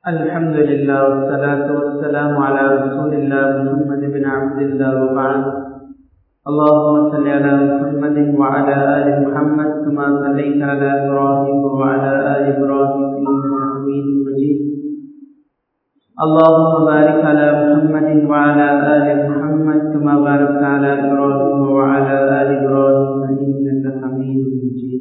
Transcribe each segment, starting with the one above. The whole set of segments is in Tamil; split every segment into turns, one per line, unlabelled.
الحمد لله والصلاة والسلام على رسول الله محمد بن عبد الله وبعد اللهم صل على محمد وعلى آل محمد كما صليت على إبراهيم وعلى آل إبراهيم إنك حميد مجيد اللهم بارك على محمد وعلى آل محمد كما باركت على إبراهيم وعلى آل إبراهيم إنك حميد مجيد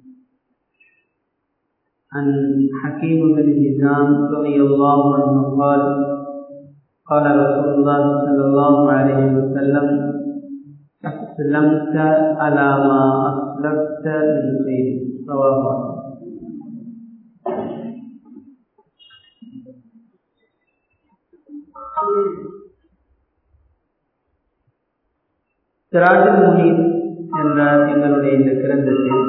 عن حكيم بن هشام رضي الله عنه قال قال رسول الله صلى الله عليه وسلم أسلمت على ما أسلفت من خير رواه சிராஜுல் முனீர் என்ற எங்களுடைய இந்த கிரந்தத்தில்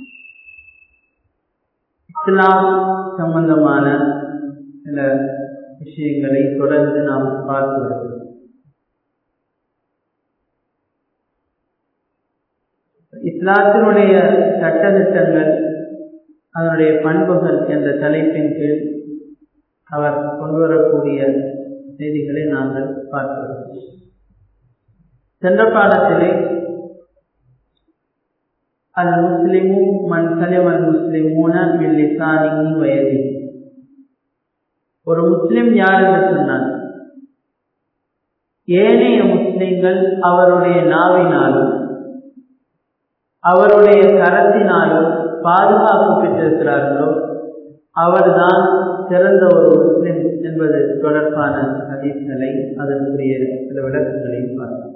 இஸ்லாம் சம்பந்தமான சில விஷயங்களை தொடர்ந்து நாம் பார்த்து வருகிறோம் இஸ்லாத்தினுடைய சட்டத்திட்டங்கள் அதனுடைய பண்புகள் என்ற தலைப்பின் கீழ் அவர் கொண்டு வரக்கூடிய செய்திகளை நாங்கள் பார்க்கிறோம் சென்ற பாடத்திலே அல் முஸ்லிமு மன் சலிம் அல் முஸ்லிமூன மின் லிசானிஹி வயதி ஒரு முஸ்லிம் யார் என்று சொன்னார் ஏனைய முஸ்லிம்கள் அவருடைய நாவினாலும் அவருடைய கரத்தினாலும் பாதுகாப்பு பெற்றிருக்கிறார்களோ அவர்தான் சிறந்த ஒரு முஸ்லிம் என்பது தொடர்பான ஹதீஸ்களை அதற்குரிய சில விளக்கங்களை பார்த்தோம்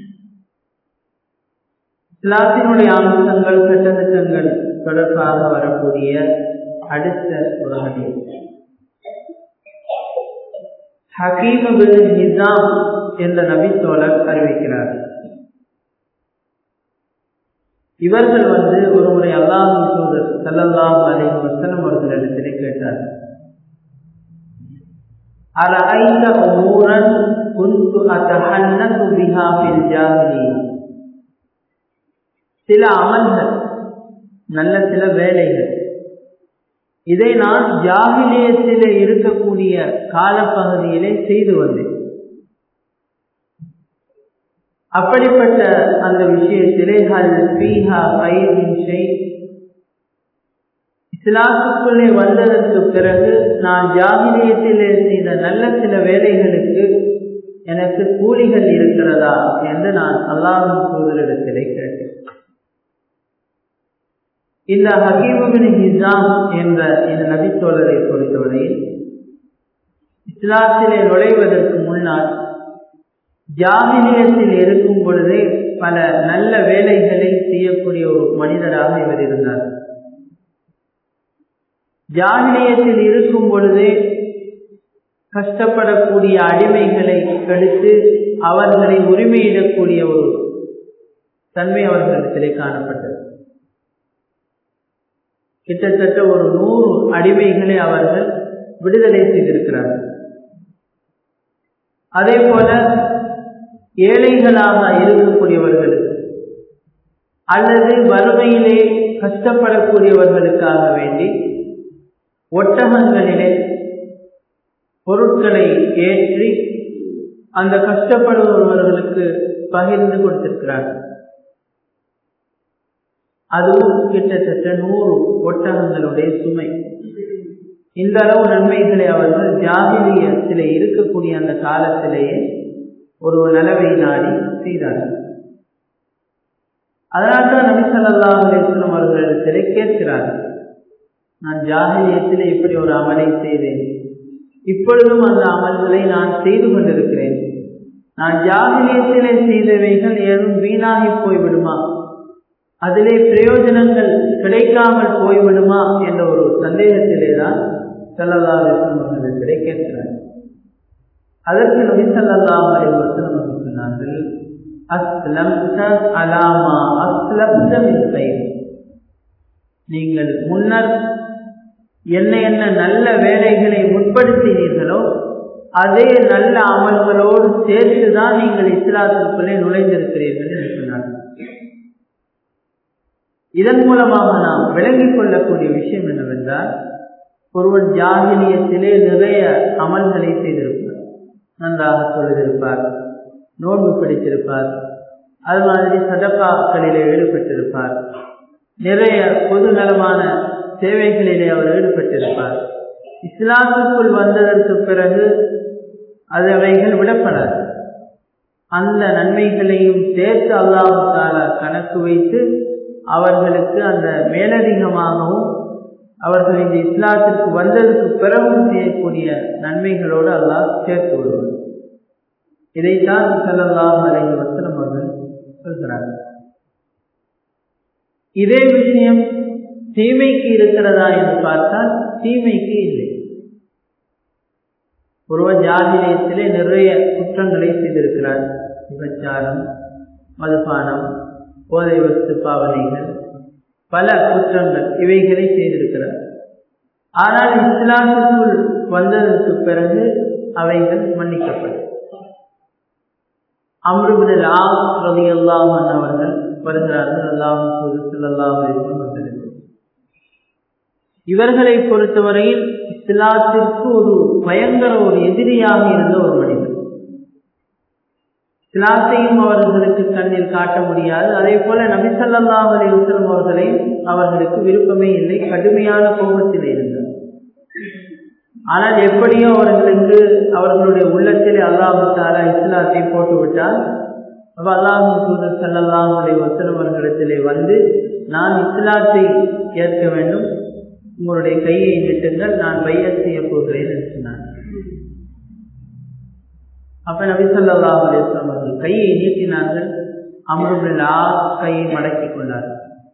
இஸ்லாத்தினுடைய அம்சங்கள் சட்டத்திட்டங்கள் தொடர்பாக வரக்கூடிய அடுத்த ஒரு ஹதீஸ் ஹக்கீம் பின் நிசாம் என்ற நபி தோழர் அறிவிக்கிறார் இவர்கள் வந்து ஒரு முறை அல்லாஹின் சூழல் சல்லல்லாஹு அலைஹி வஸல்லம் அவர்களிடத்திலே கேட்டார் أرأيت أمورا كنت أتحنث بها في الجاهلية சில அமல்கள் நல்ல சில வேலைகள் இதை நான் ஜாகிலியத்திலே இருக்கக்கூடிய காலப்பகுதியிலே செய்து வந்தேன் அப்படிப்பட்ட அந்த விஷயத்திலே ஹல் பீஹா பயிரின் செய் இஸ்லாத்துக்குள்ளே வந்ததற்கு பிறகு நான் ஜாகிலியத்திலே செய்த நல்ல சில வேலைகளுக்கு எனக்கு கூலிகள் இருக்கிறதா என்று நான் அல்லாஹும் சூழலிடத்திலே கேட்டேன் இந்த ஹகீபின் ஹிசாம் என்ற இந்த நபித்தோழரை பொறுத்தவரையில் இஸ்லாத்திலே நுழைவதற்கு முன்னால் ஜாகிலியத்தில் இருக்கும் பொழுதே பல நல்ல வேலைகளை செய்யக்கூடிய ஒரு மனிதராக இவர் இருந்தார் ஜாகிலியத்தில் இருக்கும் பொழுதே கஷ்டப்படக்கூடிய அடிமைகளை கெடுத்து அவர்களை உரிமையிடக்கூடிய ஒரு தன்மை அவர்களிடத்திலே காணப்பட்டது கிட்டத்தட்ட ஒரு நூறு அடிமைகளை அவர்கள் விடுதலை செய்திருக்கிறார்கள் அதே போல ஏழைகளாக இருக்கக்கூடியவர்களுக்கு அல்லது வறுமையிலே கஷ்டப்படக்கூடியவர்களுக்காக வேண்டி ஒட்டகங்களிலே பொருட்களை ஏற்றி அந்த கஷ்டப்படுபவர்களுக்கு பகிர்ந்து கொடுத்திருக்கிறார்கள் அதுவும் கிட்டத்தட்ட நூறு ஒட்டகங்களுடைய சுமை இந்த அளவு நன்மைகளை அவர்கள் ஜாகிலியத்திலே இருக்கக்கூடிய அந்த காலத்திலேயே ஒரு நலவை நாடி செய்தார்கள் அதனால்தான் நபி சொல்லா அலிஸ்லம் அவர்களிடத்திலே கேட்கிறார்கள் நான் ஜாகிலியத்திலே இப்படி ஒரு அமலை செய்தேன் இப்பொழுதும் அந்த அமல்களை நான் செய்து கொண்டிருக்கிறேன் நான் ஜாகிலியத்திலே செய்தவைகள் ஏதும் வீணாகி போய்விடுமா அதிலே பிரயோஜனங்கள் கிடைக்காமல் போய்விடுமா என்ற ஒரு சந்தேகத்திலே தான் சல்லல்லா அவர்களிடத்திலே கேட்கிறார் அதற்கு நபி சல்லா அலி வசனம் என்று சொன்னார்கள் அஸ்லம்த அலாமா அஸ்லப்த மிஸ்ஸை நீங்கள் முன்னர் என்ன என்ன நல்ல வேலைகளை முற்படுத்தினீர்களோ அதே நல்ல அமல்களோடு சேர்த்துதான் நீங்கள் இஸ்லாத்திற்குள்ளே நுழைந்திருக்கிறீர்கள் என்று சொன்னார்கள் இதன் மூலமாக நாம் விளங்கிக் கொள்ளக்கூடிய விஷயம் என்னவென்றால் ஒருவன் ஜாகிலியத்திலே நிறைய அமல்களை செய்திருப்பார் நன்றாக தொழுதிருப்பார் நோன்பு பிடித்திருப்பார் அது மாதிரி சதப்பாக்களிலே ஈடுபட்டிருப்பார் நிறைய பொது நலமான சேவைகளிலே அவர் ஈடுபட்டிருப்பார் இஸ்லாத்துக்குள் வந்ததற்கு பிறகு அது அவைகள் விடப்படாது அந்த நன்மைகளையும் சேர்த்து அல்லாஹால கணக்கு வைத்து அவர்களுக்கு அந்த மேலதிகமாகவும் அவர்கள் இந்த இஸ்லாத்திற்கு வந்ததற்கு பிறகும் செய்யக்கூடிய நன்மைகளோடு அல்லாஹ் சேர்த்து விடுவார் இதைத்தான் செல்லலாம் அலைந்த வசனம் அவர்கள் சொல்கிறார்கள் இதே விஷயம் தீமைக்கு இருக்கிறதா என்று பார்த்தால் தீமைக்கு இல்லை ஒருவர் ஜாதிலயத்திலே நிறைய குற்றங்களை செய்திருக்கிறார் விபச்சாரம் மதுபானம் போதை வஸ்து பாவனைகள் பல குற்றங்கள் இவைகளை செய்திருக்கிறார் ஆனால் இஸ்லாமுக்குள் வந்ததற்கு பிறகு அவைகள் மன்னிக்கப்படும் அம்ருபின் ஆம் ரவி அல்லாமன் அவர்கள் வருகிறார்கள் அல்லாம் அல்லாஹ் இவர்களை பொறுத்தவரையில் இஸ்லாத்திற்கு ஒரு பயங்கர ஒரு எதிரியாக இருந்த ஒரு மனிதன் இஸ்லாத்தையும் அவர்களுக்கு கண்ணில் காட்ட முடியாது அதே போல நபிசல்லா அலி உசலம் அவர்களை அவர்களுக்கு விருப்பமே இல்லை கடுமையான கோபத்தில் இருந்தார் ஆனால் எப்படியோ அவர்களுக்கு அவர்களுடைய உள்ளத்திலே அல்லாஹு தாலா இஸ்லாத்தை போட்டுவிட்டால் அப்ப அல்லாஹு தூதர் சல்லாஹ் அலி வசலம் அவர்களிடத்திலே வந்து நான் இஸ்லாத்தை ஏற்க வேண்டும் உங்களுடைய கையை நீட்டுங்கள் நான் பைய செய்ய போகிறேன் என்று சொன்னார் அப்ப நபிசல்லா அலிஸ்லாம் அவர்கள் கையை நீட்டினார்கள் அமருபில்லா கையை மடக்கி கொண்டார்கள்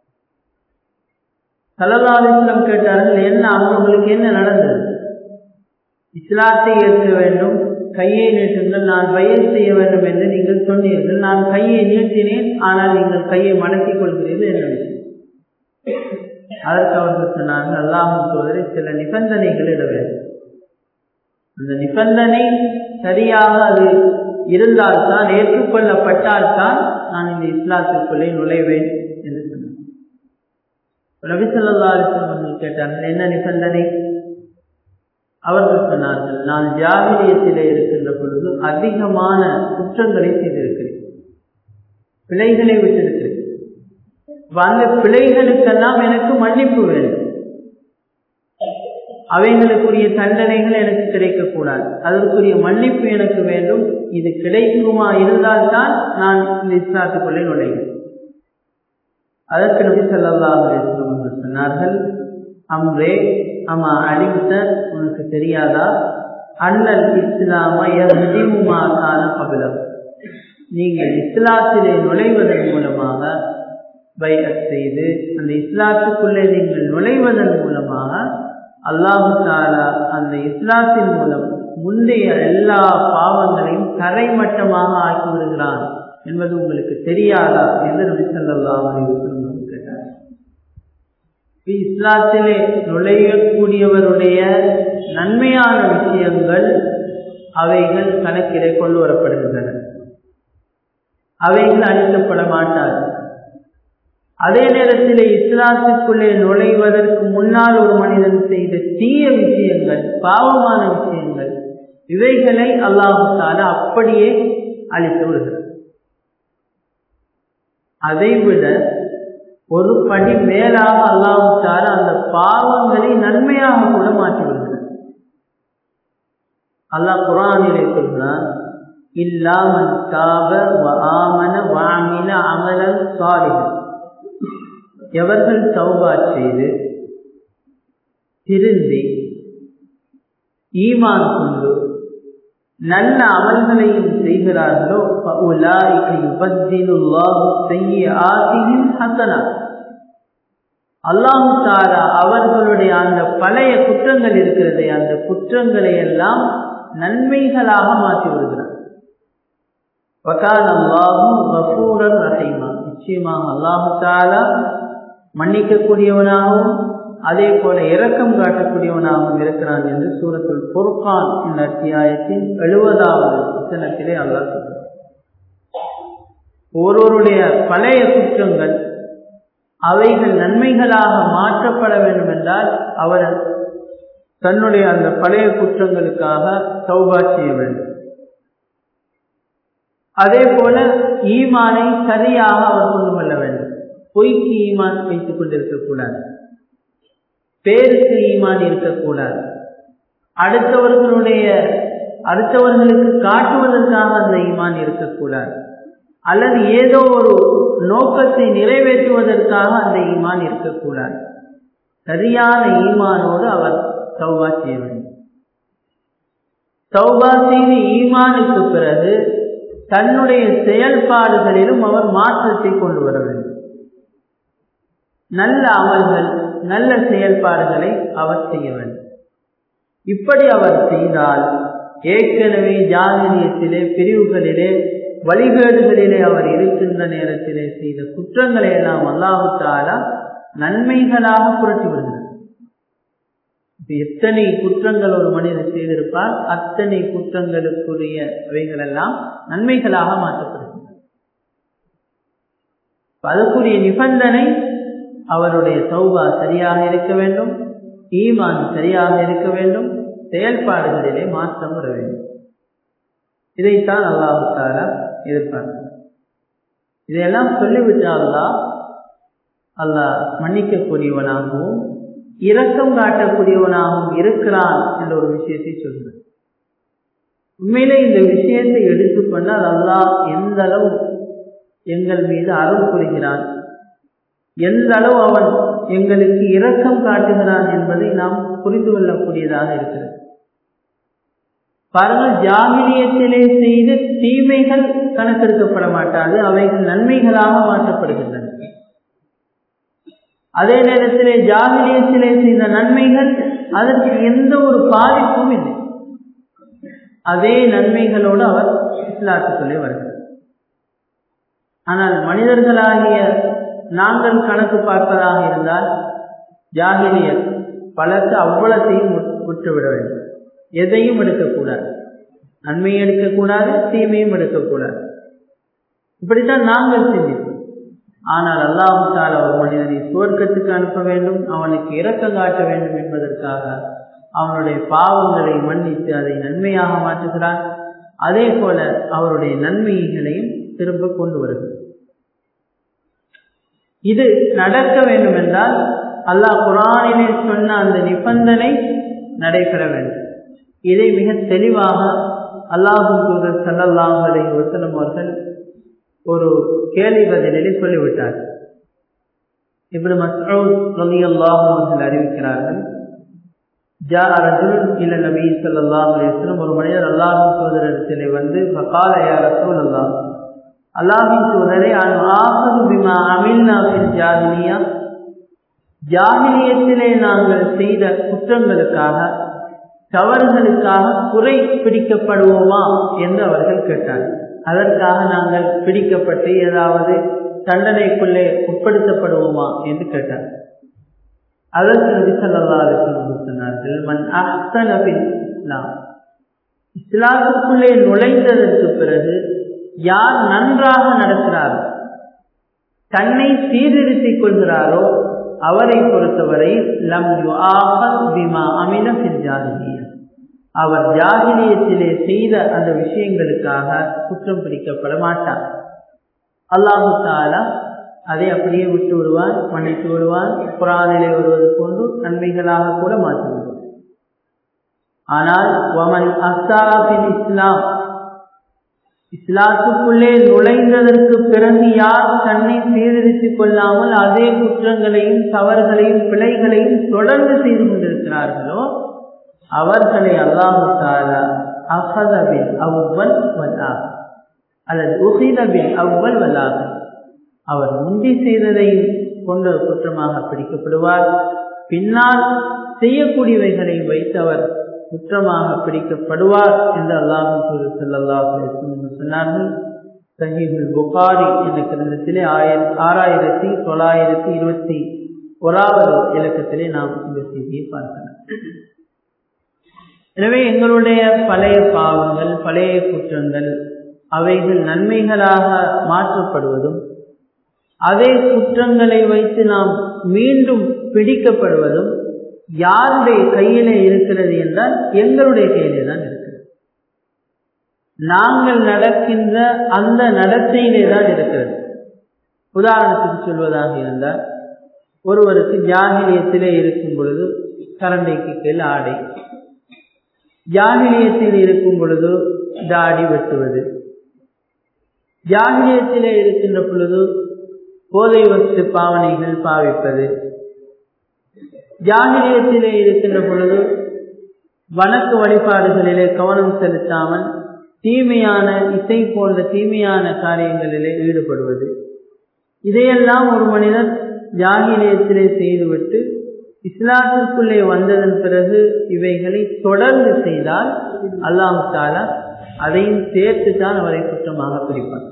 சல்லா அலிஸ்லாம் கேட்டார்கள் என்ன அவங்களுக்கு என்ன நடந்தது இஸ்லாத்தை ஏற்க வேண்டும் கையை நீட்டுங்கள் நான் பயிர் செய்ய வேண்டும் என்று நீங்கள் சொன்னீர்கள் நான் கையை நீட்டினேன் ஆனால் நீங்கள் கையை மடக்கிக் கொள்கிறீர்கள் என்ன விஷயம் அதற்கு அவர்கள் சொன்னார்கள் அல்லாஹும் சோதரை சில நிபந்தனைகள் இட வேண்டும் அந்த நிபந்தனை சரியாக அது இருந்தால்தான் ஏற்றுக்கொள்ளப்பட்டால்தான் நான் இந்த இஸ்லாத்திற்குள்ளே நுழைவேன் என்று சொன்னார் ரவிசல்லா அவர்கள் கேட்டார்கள் என்ன நிபந்தனை அவர்கள் சொன்னார்கள் நான் ஜாகிரியத்திலே இருக்கின்ற பொழுது அதிகமான குற்றங்களை செய்திருக்கிறேன் பிழைகளை விட்டிருக்கிறேன் அந்த பிழைகளுக்கெல்லாம் எனக்கு மன்னிப்பு வேண்டும் அவைகளுக்குரிய தண்டனைகள் எனக்கு கிடைக்கக்கூடாது அதற்குரிய மன்னிப்பு எனக்கு வேண்டும் இது கிடைக்குமா இருந்தால்தான் நான் இந்த இஸ்லாத்துக்குள்ளே நுழைவேன் அதற்கு நபி சொல்லா சொன்னார்கள் அம்ரே அம்மா அடித்த உனக்கு தெரியாதா அண்ணல் இஸ்லாமயமாக்கான பகலம் நீங்கள் இஸ்லாத்திலே நுழைவதன் மூலமாக பைஅத் செய்து அந்த இஸ்லாத்துக்குள்ளே நீங்கள் நுழைவதன் மூலமாக அல்லாஹு தாலா அந்த இஸ்லாத்தின் மூலம் முந்தைய எல்லா பாவங்களையும் தரைமட்டமாக ஆக்கி விடுகிறான் என்பது உங்களுக்கு தெரியாதா என்று நபி சொல்லலாம் கேட்டார் இஸ்லாத்திலே நுழையக்கூடியவருடைய நன்மையான விஷயங்கள் அவைகள் கணக்கிலே கொண்டு வரப்படுகின்றன அவைகள் அழிக்கப்பட மாட்டாது அதே நேரத்தில் இஸ்லாத்துக்குள்ளே நுழைவதற்கு முன்னால் ஒரு மனிதன் செய்த தீய விஷயங்கள் பாவமான விஷயங்கள் இவைகளை அல்லாஹால அப்படியே அழித்து விடுகிறார் அதைவிட ஒரு படி மேலாக அல்லாஹால அந்த பாவங்களை நன்மையாக கூட மாற்றி விடுகிறார் அல்லாஹ் குரானிலே சொல்றான் இல்லாமன் காப ஆமன வாமின அமலன் சாலிகள் எவர்கள் சௌபா செய்து திருந்தி ஈமான் கொண்டு நல்ல அமல்களையும் செய்கிறார்களோ அல்லாஹு தாரா அவர்களுடைய அந்த பழைய குற்றங்கள் இருக்கிறதே அந்த குற்றங்களை எல்லாம் நன்மைகளாக மாற்றி விடுகிறார் நிச்சயமாக அல்லாஹு தாலா மன்னிக்கக்கூடியவனாகவும் அதே போல இரக்கம் காட்டக்கூடியவனாகவும் இருக்கிறான் என்று சூரத்துல் பொறுப்பான் என்ற அத்தியாயத்தின் எழுபதாவது வசனத்திலே அல்லாஹ் சொல்றார் ஒருவருடைய பழைய குற்றங்கள் அவைகள் நன்மைகளாக மாற்றப்பட வேண்டும் என்றால் அவர் தன்னுடைய அந்த பழைய குற்றங்களுக்காக தௌபா செய்ய வேண்டும் அதே போல ஈமானை சரியாக அவர் கொண்டு கொள்ள வேண்டும் பொய்க்கு ஈமான் வைத்துக் கொண்டிருக்கக்கூடாது பேருக்கு ஈமான் இருக்கக்கூடாது அடுத்தவர்களுடைய அடுத்தவர்களுக்கு காட்டுவதற்காக அந்த ஈமான் இருக்கக்கூடாது அல்லது ஏதோ ஒரு நோக்கத்தை நிறைவேற்றுவதற்காக அந்த ஈமான் இருக்கக்கூடாது சரியான ஈமானோடு அவர் சௌபா செய்ய வேண்டும் சௌபா செய்து ஈமானுக்கு பிறகு தன்னுடைய செயல்பாடுகளிலும் அவர் மாற்றத்தை கொண்டு வர வேண்டும் நல்ல அமல்கள் நல்ல செயல்பாடுகளை அவர் செய்ய வேண்டும் இப்படி அவர் செய்தால் ஏற்கனவே ஜாகிரியத்திலே பிரிவுகளிலே வழிகேடுகளிலே அவர் இருக்கின்ற நேரத்திலே செய்த குற்றங்களை எல்லாம் அல்லாஹுத்தாலா நன்மைகளாக புரட்டி விடுகிறார் எத்தனை குற்றங்கள் ஒரு மனிதர் செய்திருப்பார் அத்தனை குற்றங்களுக்குரிய அவைகள் எல்லாம் நன்மைகளாக மாற்றப்படுகின்றன அதுக்குரிய நிபந்தனை அவருடைய சௌபா சரியாக இருக்க வேண்டும் ஈமான் சரியாக இருக்க வேண்டும் செயல்பாடுகளிலே மாற்றம் வர வேண்டும் இதைத்தான் அல்லாஹுத்தாரா எதிர்பார்க்கிறார் இதையெல்லாம் சொல்லிவிட்டால்தான் அல்லாஹ் மன்னிக்கக்கூடியவனாகவும் இரக்கம் காட்டக்கூடியவனாகவும் இருக்கிறான் என்ற ஒரு விஷயத்தை சொல்கிறார் உண்மையிலே இந்த விஷயத்தை எடுத்துக்கொண்டால் அல்லாஹ் எந்த அளவு எங்கள் மீது அருள் புரிகிறான் எந்த அளவு அவன் எங்களுக்கு இரக்கம் காட்டுகிறான் என்பதை நாம் புரிந்து கொள்ளக்கூடியதாக இருக்கிறது பாருங்கள் ஜாகிலியத்திலே செய்த தீமைகள் கணக்கெடுக்கப்பட மாட்டாது அவைகள் நன்மைகளாக மாற்றப்படுகின்றன அதே நேரத்திலே ஜாகிலியத்திலே செய்த நன்மைகள் அதற்கு எந்த ஒரு பாதிப்பும் இல்லை அதே நன்மைகளோடு அவர் இஸ்லாத்துக்குள்ளே வருகிறார் ஆனால் மனிதர்களாகிய நாங்கள் கணக்கு பார்ப்பதாக இருந்தால் ஜாகிலியர் பலருக்கு அவ்வளத்தையும் விட்டுவிட வேண்டும் எதையும் எடுக்கக்கூடாது நன்மையும் எடுக்கக்கூடாது தீமையும் எடுக்கக்கூடாது இப்படித்தான் நாங்கள் செஞ்சிருக்கோம் ஆனால் அல்லாஹால ஒரு மனிதனை சுவர்க்கத்துக்கு அனுப்ப வேண்டும் அவனுக்கு இரக்கம் காட்ட வேண்டும் என்பதற்காக அவனுடைய பாவங்களை மன்னித்து அதை நன்மையாக மாற்றுகிறான் அதே போல அவருடைய நன்மைகளையும் திரும்ப கொண்டு வருகிறார் இது நடக்க வேண்டும் என்றால் அல்லாஹ் குரானிலே சொன்ன அந்த நிபந்தனை நடைபெற வேண்டும் இதை மிக தெளிவாக அல்லாஹும் தூதர் சல்லல்லாஹ் அலை வசலம் அவர்கள் ஒரு கேள்வி பதிலிலே சொல்லிவிட்டார் இப்படி மசூத் ரலி அல்லாஹும் அவர்கள் அறிவிக்கிறார்கள் ஜா ரஜுல் இல்ல நபி சல்லாஹ் அலிஸ்லம் ஒரு மனிதர் அல்லாஹும் தூதரிடத்திலே வந்து ஃபகால யா ரசூல் அல்லாஹ் அல்லாஹின் தூதரை ஆஹது பிமா அமில்னா ஃபில் ஜாஹிலியா ஜாகிலியத்திலே நாங்கள் செய்த குற்றங்களுக்காக தவறுகளுக்காக குறை பிடிக்கப்படுவோமா என்று அவர்கள் கேட்டார்கள் அதற்காக நாங்கள் பிடிக்கப்பட்டு ஏதாவது தண்டனைக்குள்ளே உட்படுத்தப்படுவோமா என்று கேட்டார் அதற்கு நபி சொல்லா சொன்னார்கள் மன் அஹ்சனபின் இஸ்லாம் இஸ்லாத்துக்குள்ளே நுழைந்ததற்கு பிறகு யார் நன்றாக நடக்கிறாரோ தன்னை சீர்திருத்திக் கொள்கிறாரோ அவரை பொறுத்தவரை லம் பிமா அமில ஜாகிலிய அவர் ஜாகிலியத்திலே செய்த அந்த விஷயங்களுக்காக குற்றம் பிடிக்கப்பட மாட்டார் அல்லாஹு தாலா அதை அப்படியே விட்டு விடுவான் மன்னித்து விடுவான் குரானிலே வருவது போன்று நன்மைகளாக கூட மாற்றி விடுவான் ஆனால் வமன் அஸ்தாபின் இஸ்லாம் இஸ்லாத்துக்குள்ளே நுழைந்ததற்கு பிறகு யார் தன்னை சீர்திருத்திக் கொள்ளாமல் அதே குற்றங்களையும் தவறுகளையும் பிழைகளையும் தொடர்ந்து செய்து கொண்டிருக்கிறார்களோ அவர்களை அல்லாஹு தாலா அகதபின் அவ்வல் வல்லாக அல்லது உகிதபின் அவ்வல் வல்லாக அவர் முந்தி செய்ததையும் கொண்ட குற்றமாக பிடிக்கப்படுவார் பின்னால் செய்யக்கூடியவைகளை வைத்து அவர் குற்றமாக பிடிக்கப்படுவார் என்று அல்லாஹு செல்லல்லாஹ் சொன்னார்கள் சஹீபுல் புகாரி என்ற கிரந்தத்திலே ஆயிர ஆறாயிரத்தி தொள்ளாயிரத்தி இருபத்தி ஓராவது இலக்கத்திலே நாம் இந்த செய்தியை பார்க்கலாம் எனவே எங்களுடைய பழைய பாவங்கள் பழைய குற்றங்கள் அவைகள் நன்மைகளாக மாற்றப்படுவதும் அதே குற்றங்களை வைத்து நாம் மீண்டும் பிடிக்கப்படுவதும் யாருடைய கையிலே இருக்கிறது என்றால் எங்களுடைய கையிலே தான் இருக்கிறது நாங்கள் நடக்கின்ற அந்த நடத்தையிலே தான் இருக்கிறது உதாரணத்துக்கு சொல்வதாக இருந்தால் ஒருவருக்கு ஜாகிலியத்திலே இருக்கும் பொழுது கரண்டைக்கு கீழ் ஆடை ஜாகிலியத்தில் இருக்கும் பொழுது தாடி வெட்டுவது ஜாகிலியத்திலே இருக்கின்ற பொழுது போதை வஸ்து பாவனைகள் பாவிப்பது ஜாகிலியத்திலே இருக்கின்ற பொழுது வணக்க வழிபாடுகளிலே கவனம் செலுத்தாமல் தீமையான இசை போன்ற தீமையான காரியங்களிலே ஈடுபடுவது இதையெல்லாம் ஒரு மனிதர் ஜாகிலியத்திலே செய்துவிட்டு இஸ்லாத்திற்குள்ளே வந்ததன் பிறகு இவைகளை தொடர்ந்து செய்தால் அல்லாஹு தாலா அதையும் சேர்த்து தான் அவரை குற்றமாக பிடிப்பார்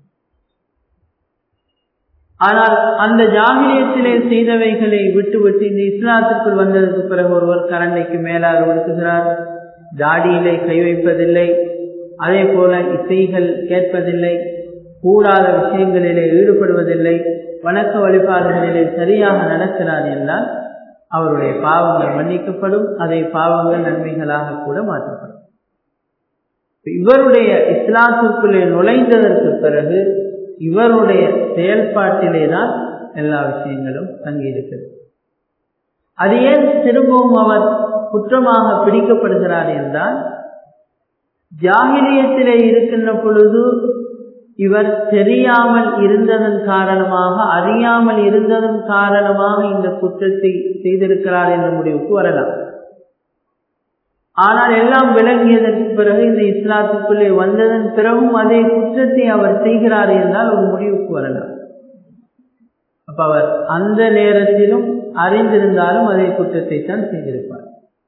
ஆனால் அந்த ஜாகிலியத்திலே செய்தவைகளை விட்டுவிட்டு இந்த இஸ்லாத்திற்குள் வந்ததற்கு பிறகு ஒருவர் கரண்டைக்கு மேலாக ஒடுக்குகிறார் தாடியிலே கை வைப்பதில்லை அதே போல இசைகள் கேட்பதில்லை கூடாத விஷயங்களிலே ஈடுபடுவதில்லை வணக்க வழிபாடுகளிலே சரியாக நடக்கிறார் என்றால் அவருடைய பாவங்கள் மன்னிக்கப்படும் அதை பாவங்கள் நன்மைகளாக கூட மாற்றப்படும் இவருடைய இஸ்லாத்திற்குள்ளே நுழைந்ததற்கு பிறகு இவருடைய செயல்பாட்டிலே தான் எல்லா விஷயங்களும் தங்கியிருக்கிறது அது ஏன் திரும்பவும் அவர் குற்றமாக பிடிக்கப்படுகிறார் என்றால் ஜாகிலியத்திலே இருக்கின்ற பொழுது இவர் தெரியாமல் இருந்ததன் காரணமாக அறியாமல் இருந்ததன் காரணமாக இந்த குற்றத்தை செய்திருக்கிறார் என்ற முடிவுக்கு வரலாம் ஆனால் எல்லாம் விளங்கியதற்கு பிறகு இந்த இஸ்லாத்துக்குள்ளே வந்ததன் பிறகும் அதே குற்றத்தை அவர் செய்கிறார் என்றால் ஒரு முடிவுக்கு வரலாம் அப்ப அவர் அந்த நேரத்திலும் அறிந்திருந்தாலும் அதே குற்றத்தை தான் செய்திருப்பார்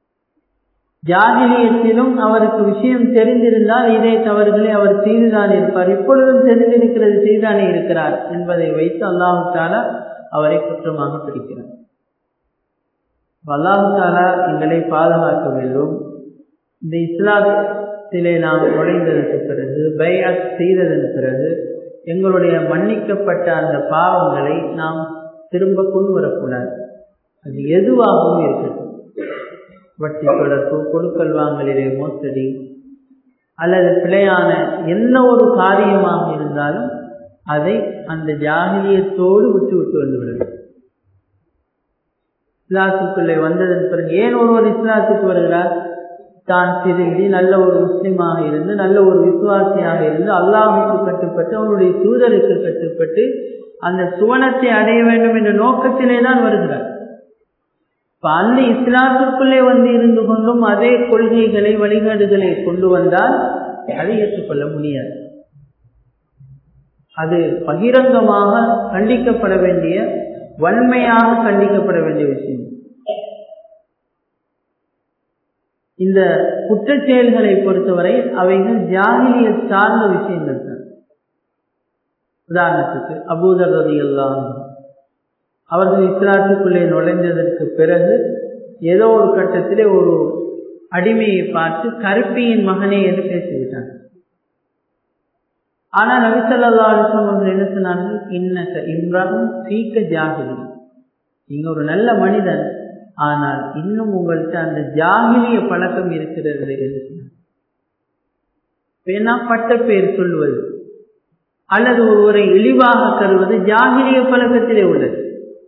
ஜாகிலியத்திலும் அவருக்கு விஷயம் தெரிந்திருந்தால் இதே தவறுகளை அவர் செய்துதான் இருப்பார் இப்பொழுதும் தெரிந்திருக்கிறது செய்தானே இருக்கிறார் என்பதை வைத்து அல்லாஹு தாலா அவரை குற்றமாக பிடிக்கிறார் அல்லாஹு தாலா எங்களை பாதுகாக்க வேண்டும் இந்த இஸ்லாத்திலே நாம் நுழைந்ததற்கு பிறகு பயாத் செய்ததன் பிறகு எங்களுடைய மன்னிக்கப்பட்ட அந்த பாவங்களை நாம் திரும்ப கொண்டு வரக்கூடாது அது எதுவாகவும் இருக்கட்டும் வட்டி தொடர்பு கொடுக்கல் வாங்கலிலே மோசடி அல்லது பிழையான என்ன ஒரு காரியமாக இருந்தாலும் அதை அந்த ஜாகிலியத்தோடு விட்டு விட்டு வந்து விடுவது இஸ்லாத்துக்குள்ளே வந்ததன் பிறகு ஏன் ஒருவர் இஸ்லாத்துக்கு வருகிறார் தான் திருந்தி நல்ல ஒரு முஸ்லிமாக இருந்து நல்ல ஒரு விசுவாசியாக இருந்து அல்லாஹுக்கு கட்டுப்பட்டு அவனுடைய தூதருக்கு கட்டுப்பட்டு அந்த சுவனத்தை அடைய வேண்டும் என்ற நோக்கத்திலே தான் வருகிறார் இப்ப அந்த இஸ்லாத்திற்குள்ளே வந்து இருந்து கொண்டும் அதே கொள்கைகளை வழிகாடுகளை கொண்டு வந்தால் அதை ஏற்றுக்கொள்ள முடியாது அது பகிரங்கமாக கண்டிக்கப்பட வேண்டிய வன்மையாக கண்டிக்கப்பட வேண்டிய விஷயம் இந்த குற்றச் செயல்களை பொறுத்தவரை அவைகள் ஜாகிலிய சார்ந்த விஷயங்கள் தான் உதாரணத்துக்கு அபூதர் ரதி எல்லாம் அவர்கள் இஸ்லாத்துக்குள்ளே நுழைந்ததற்கு பிறகு ஏதோ ஒரு கட்டத்திலே ஒரு அடிமையை பார்த்து கருப்பியின் மகனே என்று பேசிவிட்டாங்க ஆனால் நபிசல்லா அலிஸ்லாம் அவர்கள் என்ன சொன்னார்கள் இன்னக்க இம்ராகும் சீக்க ஜாகிலி நீங்க ஒரு நல்ல மனிதன் ஆனால் இன்னும் உங்கள்கிட்ட அந்த ஜாகிலிய பழக்கம் இருக்கிறது என்று சொன்னார் பட்ட பேர் சொல்லுவது அல்லது ஒருவரை இழிவாக கருவது ஜாகிலிய பழக்கத்திலே உள்ளது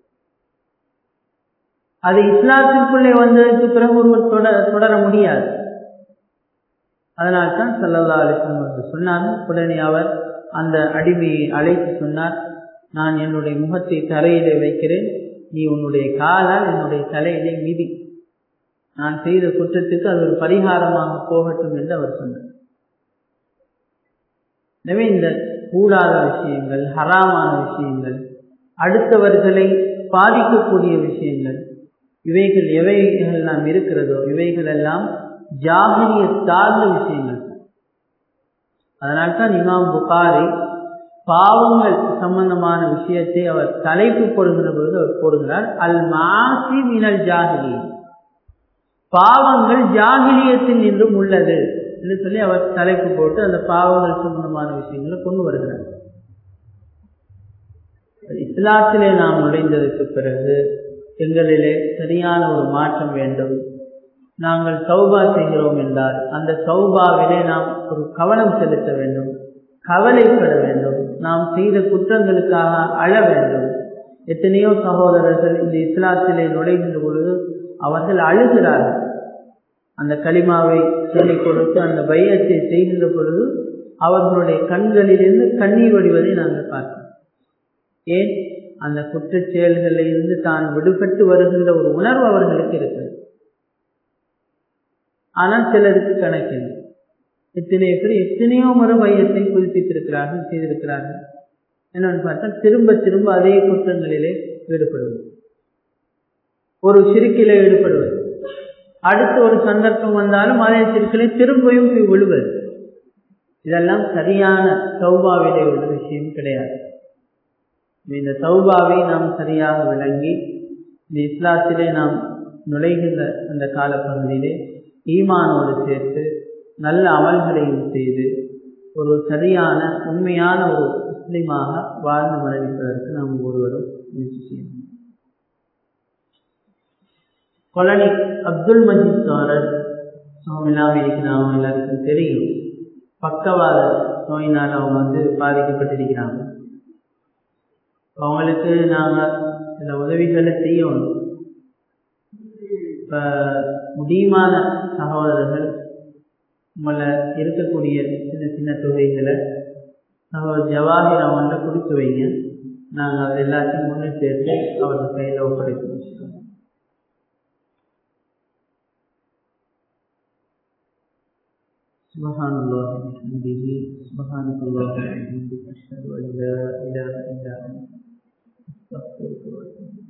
அது இஸ்லாத்திற்குள்ளே வந்ததற்கு பிறகு ஒருவர் தொடர தொடர முடியாது அதனால்தான் சல்லல்லா அலிஸ்லாம் அவர்கள் சொன்னார்கள் உடனே அவர் அந்த அடிமையை அழைத்து சொன்னார் நான் என்னுடைய முகத்தை தரையிலே வைக்கிறேன் நீ உன்னுடைய காலால் என்னுடைய தலையிலே மிதி நான் செய்த குற்றத்துக்கு அது ஒரு பரிகாரமாக போகட்டும் என்று அவர் சொன்னார் எனவே இந்த கூடாத விஷயங்கள் ஹராமான விஷயங்கள் அடுத்தவர்களை பாதிக்கக்கூடிய விஷயங்கள் இவைகள் எவைகள் எல்லாம் இருக்கிறதோ இவைகள் எல்லாம் ஜாகிரிய சார்ந்த விஷயங்கள் அதனால்தான் இமாம் புகாரி பாவங்கள் சம்பந்தமான விஷயத்தை அவர் தலைப்பு போடுகிற பொழுது அவர் போடுகிறார் அல் மாசி மினல் ஜாகிலி பாவங்கள் ஜாகிலியத்தில் நின்றும் உள்ளது என்று சொல்லி அவர் தலைப்பு போட்டு அந்த பாவங்கள் சம்பந்தமான விஷயங்களை கொண்டு வருகிறார் இஸ்லாத்திலே நாம் நுழைந்ததற்கு பிறகு எங்களிலே சரியான ஒரு மாற்றம் வேண்டும் நாங்கள் சௌபா செய்கிறோம் என்றால் அந்த சௌபாவிலே நாம் ஒரு கவனம் செலுத்த வேண்டும் கவலைப்பட வேண்டும் நாம் செய்த குற்றங்களுக்காக அழ வேண்டும் எத்தனையோ சகோதரர்கள் இந்த இஸ்லாத்திலே நுழைகின்ற பொழுது அவர்கள் அழுகிறார்கள் அந்த களிமாவை சொல்லிக் கொடுத்து அந்த பயத்தை செய்கின்ற பொழுது அவர்களுடைய கண்களிலிருந்து கண்ணீர் வடிவதை நாங்கள் பார்க்கிறோம் ஏன் அந்த குற்றச் செயல்களில் இருந்து தான் விடுபட்டு வருகின்ற ஒரு உணர்வு அவர்களுக்கு இருக்கிறது ஆனால் சிலருக்கு கணக்கில்லை எத்தனையோ பேர் எத்தனையோ முறை மையத்தை புதுப்பித்திருக்கிறார்கள் செய்திருக்கிறார்கள் என்னன்னு பார்த்தா திரும்ப திரும்ப அதே குற்றங்களிலே ஈடுபடுவது ஒரு சிறுக்கிலே ஈடுபடுவது அடுத்து ஒரு சந்தர்ப்பம் வந்தாலும் அதே சிறுக்கிலே திரும்பியும் போய் விழுவது இதெல்லாம் சரியான சௌபாவிலே உள்ள விஷயம் கிடையாது இந்த சௌபாவை நாம் சரியாக விளங்கி இந்த இஸ்லாத்திலே நாம் நுழைகின்ற அந்த காலப்பகுதியிலே ஈமானோடு சேர்த்து நல்ல அமல்களையும் செய்து ஒரு சரியான உண்மையான ஒரு முஸ்லிமாக வாழ்ந்து மரணிப்பதற்கு நாம் ஒருவரும் முயற்சி செய்யணும் கொலனி அப்துல் மஜீத் சாரர் சுவாமிலாம் இருக்கிறாங்க எல்லாருக்கும் தெரியும் பக்கவாத நோயினால் அவங்க வந்து பாதிக்கப்பட்டிருக்கிறாங்க அவங்களுக்கு நாங்கள் சில உதவிகளை செய்யணும் இப்போ முடியுமான சகோதரர்கள் உங்களை இருக்கக்கூடிய சின்ன சின்ன தொகைகளை சகோதரர் ஜவாஹிர் அவங்கள்ட்ட கொடுத்து வைங்க நாங்கள் அது எல்லாத்தையும் முன்னே சேர்த்து அவர்கள் கையில் ஒப்படைத்து வச்சுருக்கோம் سبحان الله وبحمده سبحانك اللهم وبحمدك أشهد أن لا إله إلا أنت أستغفرك وأتوب إليك